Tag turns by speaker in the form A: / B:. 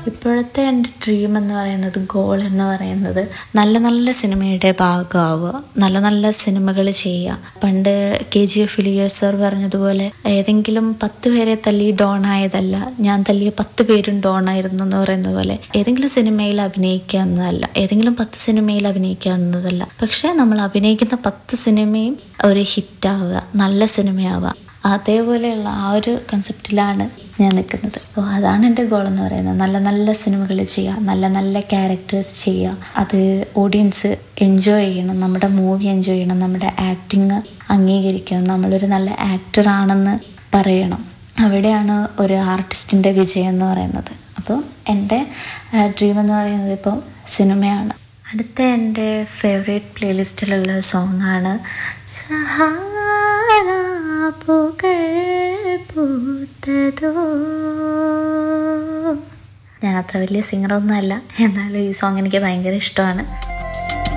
A: ഇപ്പോഴത്തെ എൻ്റെ ഡ്രീം എന്ന് പറയുന്നത് ഗോൾ എന്ന് പറയുന്നത് നല്ല നല്ല സിനിമയുടെ ഭാഗമാവുക നല്ല നല്ല സിനിമകൾ ചെയ്യുക പണ്ട് കെ ജി എഫ് ലിയർ സർ പറഞ്ഞതുപോലെ ഏതെങ്കിലും പത്ത് പേരെ തല്ലി ഡോൺ ആയതല്ല ഞാൻ തല്ലിയ പത്ത് പേരും ഡോൺ ആയിരുന്നു എന്ന് പറയുന്ന പോലെ ഏതെങ്കിലും സിനിമയിൽ അഭിനയിക്കുക എന്നതല്ല ഏതെങ്കിലും പത്ത് സിനിമയിൽ അഭിനയിക്കുക എന്നതല്ല പക്ഷെ നമ്മൾ അഭിനയിക്കുന്ന പത്ത് സിനിമയും ഒരു ഹിറ്റാവുക നല്ല സിനിമയാവുക അതേപോലെയുള്ള ആ ഒരു കൺസെപ്റ്റിലാണ് ഞാൻ നിൽക്കുന്നത് അപ്പോൾ അതാണ് എൻ്റെ ഗോൾ എന്ന് പറയുന്നത് നല്ല നല്ല സിനിമകൾ ചെയ്യുക നല്ല നല്ല ക്യാരക്ടേഴ്സ് ചെയ്യുക അത് ഓഡിയൻസ് എൻജോയ് ചെയ്യണം നമ്മുടെ മൂവി എൻജോയ് ചെയ്യണം നമ്മുടെ ആക്ടിങ് അംഗീകരിക്കണം നമ്മളൊരു നല്ല ആക്ടർ ആണെന്ന് പറയണം അവിടെയാണ് ഒരു ആർട്ടിസ്റ്റിൻ്റെ വിജയം എന്ന് പറയുന്നത് അപ്പോൾ എൻ്റെ ഡ്രീം എന്ന് പറയുന്നത് ഇപ്പോൾ സിനിമയാണ് അടുത്ത എൻ്റെ ഫേവറേറ്റ് പ്ലേലിസ്റ്റിലുള്ള സോങ്ങാണ് സഹാരാ പൂക്കൾ പൂത്തതോ ഞാൻ അത്ര വലിയ സിംഗറൊന്നും അല്ല എന്നാലും ഈ സോങ് എനിക്ക് ഭയങ്കര ഇഷ്ടമാണ്